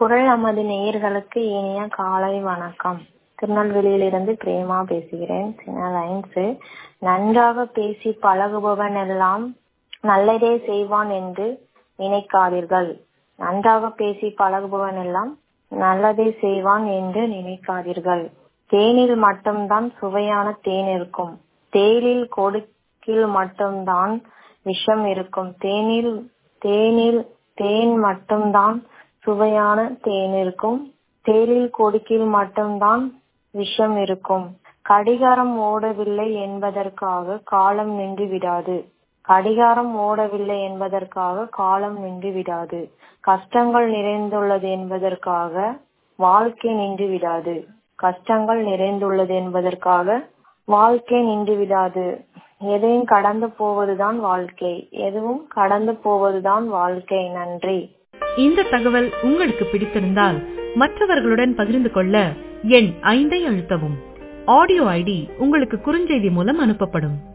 குரல் நமது நேயர்களுக்கு இனிய காலை வணக்கம் திருநெல்வேலியிலிருந்து பிரேமா பேசுகிறேன் லைன்ஸு நன்றாக பேசி பழகுபவன் எல்லாம் நல்லதே செய்வான் என்று நினைக்காதீர்கள் நன்றாக பேசி பழகுபவன் எல்லாம் நல்லதே செய்வான் என்று நினைக்காதீர்கள் தேனில் மட்டும்தான் சுவையான தேன் இருக்கும் தேனில் கொடுக்கில் மட்டும்தான் விஷம் இருக்கும் தேனில் தேனில் தேன் மட்டும்தான் சுவையான தேன் இருக்கும் தேனில் கொடுக்கில் மட்டும்தான் விஷம் இருக்கும் கடிகாரம் ஓடவில்லை என்பதற்காக காலம் நின்று விடாது கடிகாரம் ஓடவில்லை என்பதற்காக காலம் நின்று விடாது கஷ்டங்கள் நிறைந்துள்ளது என்பதற்காக வாழ்க்கை நின்று விடாது கஷ்டங்கள் நிறைந்துள்ளது என்பதற்காக வாழ்க்கை நின்று விடாது எதையும் கடந்து போவதுதான் வாழ்க்கை எதுவும் கடந்து போவதுதான் வாழ்க்கை நன்றி இந்த தகவல் உங்களுக்கு பிடித்திருந்தால் மற்றவர்களுடன் பகிர்ந்து கொள்ள எண் ஐந்தை அழுத்தவும் ஆடியோ ஐடி உங்களுக்கு குறுஞ்செய்தி மூலம் அனுப்பப்படும்